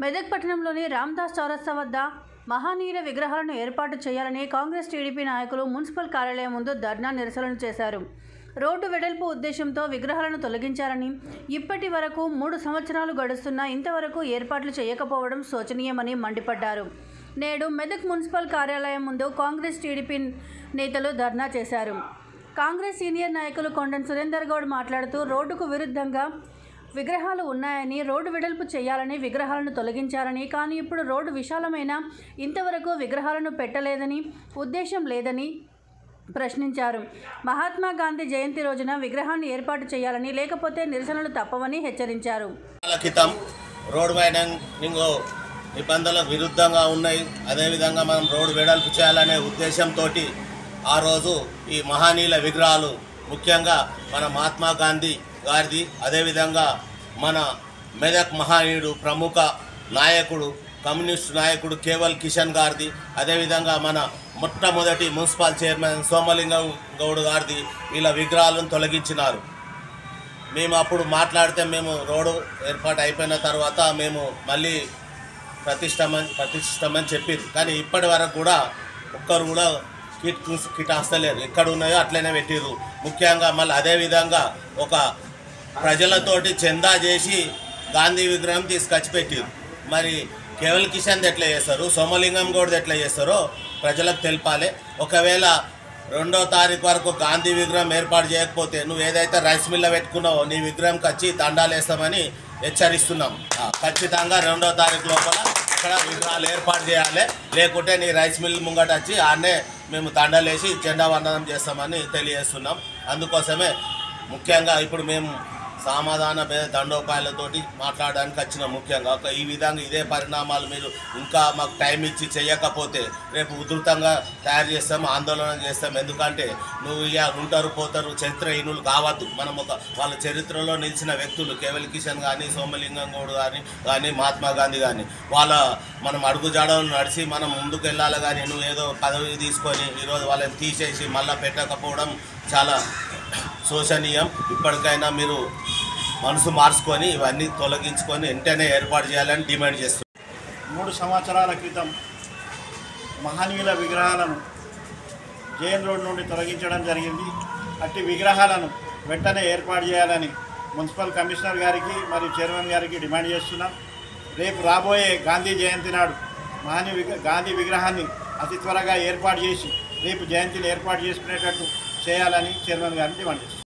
మెదక్ పట్టణంలోని రామ్దాస్ చౌరస్తా వద్ద మహానీయుల విగ్రహాలను ఏర్పాటు చేయాలని కాంగ్రెస్ టీడీపీ నాయకులు మున్సిపల్ కార్యాలయం ముందు ధర్నా నిరసనలు చేశారు రోడ్డు వెడల్పు ఉద్దేశంతో విగ్రహాలను తొలగించారని ఇప్పటి వరకు మూడు సంవత్సరాలు గడుస్తున్నా ఇంతవరకు ఏర్పాట్లు చేయకపోవడం శోచనీయమని మండిపడ్డారు నేడు మెదక్ మున్సిపల్ కార్యాలయం ముందు కాంగ్రెస్ టీడీపీ నేతలు ధర్నా చేశారు కాంగ్రెస్ సీనియర్ నాయకులు కొండన్ సురేందర్ గౌడ్ మాట్లాడుతూ రోడ్డుకు విరుద్ధంగా విగ్రహాలు ఉన్నాయని రోడ్డు వెడల్పు చేయాలని విగ్రహాలను తొలగించారని కానీ ఇప్పుడు రోడ్డు విశాలమైన ఇంతవరకు విగ్రహాలను పెట్టలేదని ఉద్దేశం లేదని ప్రశ్నించారు మహాత్మా గాంధీ జయంతి రోజున విగ్రహాన్ని ఏర్పాటు చేయాలని లేకపోతే నిరసనలు తప్పవని హెచ్చరించారు నెలల క్రితం రోడ్ వైడనింగ్ నిబంధనలకు విరుద్ధంగా ఉన్నాయి అదేవిధంగా మనం రోడ్డు వెడల్పు చేయాలనే ఉద్దేశంతో ఆ రోజు ఈ మహనీయుల విగ్రహాలు ముఖ్యంగా మన మహాత్మా గాంధీ గారిది అదేవిధంగా మన మెదక్ మహనీయుడు ప్రముఖ నాయకుడు కమ్యూనిస్టు నాయకుడు కేవల్ కిషన్ గారిది అదేవిధంగా మన మొట్టమొదటి మున్సిపల్ చైర్మన్ సోమలింగం గౌడ్ గారిది వీళ్ళ విగ్రహాలను తొలగించినారు మేము అప్పుడు మాట్లాడితే మేము రోడ్డు ఏర్పాటు అయిపోయిన తర్వాత మేము మళ్ళీ ప్రతిష్టమని ప్రతిష్టమని చెప్పారు కానీ ఇప్పటి వరకు కూడా ఒక్కరు కూడా కిట్ కిట్ వస్తలేరు ఎక్కడ ఉన్నాయో అట్లనే పెట్టిర్రు ముఖ్యంగా మళ్ళీ అదేవిధంగా ఒక ప్రజలతోటి చందా చేసి గాంధీ విగ్రహం తీసుకొచ్చి పెట్టిర్రు మరి కేవల్ కిషన్ ఎట్లా చేస్తారు సోమలింగం గౌడ్ ఎట్లా చేస్తారో ప్రజలకు తెలపాలి ఒకవేళ రెండో తారీఖు వరకు గాంధీ విగ్రహం ఏర్పాటు చేయకపోతే నువ్వు ఏదైతే రైస్ మిల్ల పెట్టుకున్నావో నీ విగ్రహం కచ్చి దండాలు వేస్తామని హెచ్చరిస్తున్నాం ఆ, ఖచ్చితంగా రెండో తారీఖు లోపల అక్కడ విగ్రహాలు ఏర్పాటు చేయాలి లేకుంటే నీ రైస్ మిల్ ముంగట వచ్చి ఆడనే మేము దండాలు వేసి జెండా వందనం చేస్తామని తెలియజేస్తున్నాం అందుకోసమే ముఖ్యంగా ఇప్పుడు మేము సమాధాన భేద దండోపాయాలతోటి మాట్లాడడానికి వచ్చిన ముఖ్యంగా ఒక ఈ విధంగా ఇదే పరిణామాలు మీరు ఇంకా మాకు టైం ఇచ్చి చేయకపోతే రేపు ఉధృతంగా తయారు చేస్తాం ఆందోళన చేస్తాం ఎందుకంటే నువ్వు ఇక ఉంటారు పోతారు చరిత్రహీనులు కావద్దు మనం ఒక వాళ్ళ చరిత్రలో నిలిచిన వ్యక్తులు కేవల్ కిషన్ కానీ సోమలింగం గౌడ్ కానీ కానీ మహాత్మా గాంధీ కానీ వాళ్ళ మనం అడుగుజాడలు నడిచి మనం ముందుకు వెళ్ళాలి కానీ నువ్వు ఏదో పదవి తీసుకొని ఈరోజు వాళ్ళని తీసేసి మళ్ళీ పెట్టకపోవడం చాలా శోచనీయం ఇప్పటికైనా మీరు మనసు మార్చుకొని ఇవన్నీ తొలగించుకొని వెంటనే ఏర్పాటు చేయాలని డిమాండ్ చేస్తున్నాం మూడు సంవత్సరాల క్రితం మహనీయుల విగ్రహాలను జైన్ రోడ్ నుండి తొలగించడం జరిగింది అట్టి విగ్రహాలను వెంటనే ఏర్పాటు చేయాలని మున్సిపల్ కమిషనర్ గారికి మరియు చైర్మన్ గారికి డిమాండ్ చేస్తున్నాం రేపు రాబోయే గాంధీ జయంతి నాడు మహనీయ విగ్ర గాంధీ విగ్రహాన్ని అతి త్వరగా ఏర్పాటు చేసి రేపు జయంతిని ఏర్పాటు చేసుకునేటట్టు చేయాలని చైర్మన్ గారిని డిమాండ్ చేస్తున్నాం